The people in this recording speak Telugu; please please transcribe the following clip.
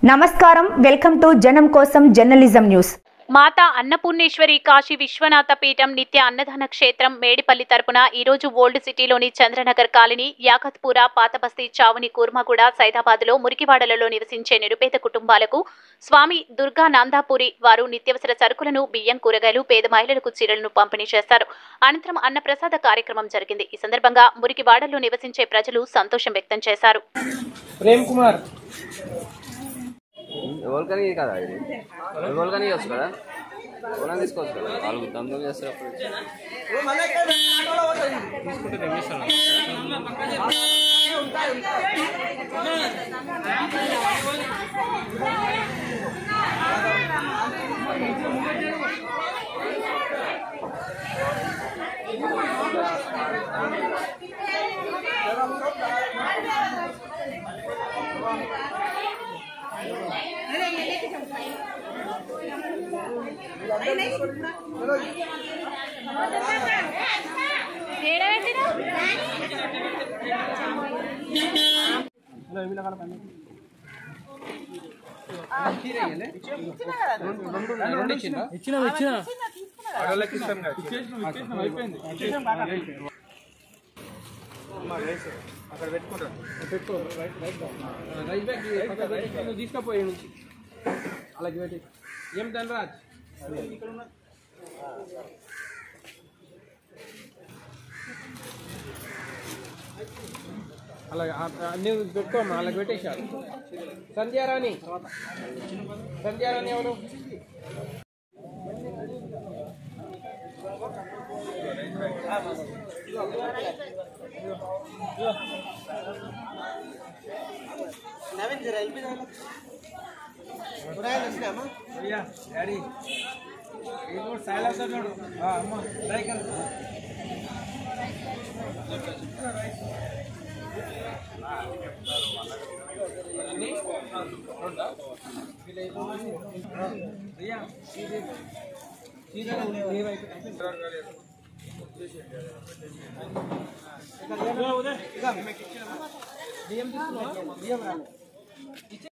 నమస్కారం వెల్కమ్ టు జనం కోసం జర్నలిజం న్యూస్ మాతా అన్నపూర్ణేశ్వరి కాశీ విశ్వనాథ పీఠం నిత్య అన్నదాన క్షేత్రం మేడిపల్లి తరపున ఈరోజు ఓల్డ్ సిటీలోని చంద్రనగర్ కాలనీ యాకత్పుర పాతబస్తీ చావుని కూర్మగూడ సైదాబాద్లో మురికివాడలలో నివసించే నిరుపేద కుటుంబాలకు స్వామి దుర్గా నాందాపురి వారు నిత్యవసర సరుకులను బియ్యం కూరగాయలు పేద మహిళలకు చీరలను పంపిణీ చేస్తారు అనంతరం అన్నప్రసాద కార్యక్రమం జరిగింది ఈ సందర్భంగా మురికివాడలో నివసించే ప్రజలు సంతోషం వ్యక్తం చేశారు ప్రేమ్ కుమార్ ఎవరికని ఇది కదా ఇది ఎవరికని ఇవ్వచ్చు కదా ఎవరైనా తీసుకోవచ్చు కదా వాళ్ళు దమ్ము చేస్తారు అప్పుడు ఇచ్చిన ఇచ్చిన ఆడోళ్ళకి ఇస్తాను కదా ఇచ్చేసినాం అయిపోయింది అక్కడ పెట్టుకుంటాను పెట్టుకో రైట్ రైట్ రైట్ బ్యాగ్ పక్కన పెట్టి నువ్వు తీసుకపోయి నుంచి అలాగే పెట్టి ఏం ధనరాజ్ అలాగే నువ్వు పెట్టుకోమ్మా అలాగే పెట్టేశాడు సంధ్యారాణి సంధ్యారాణి ఎవరు అయ్యా డాడీ ఇది కూడా సైలెన్స్ చూడు అమ్మ ట్రై కర్ అయ్యా ఇది సీదా ఉంది బియ్యం తీసుకున్నావా? బియ్యం రాలేదు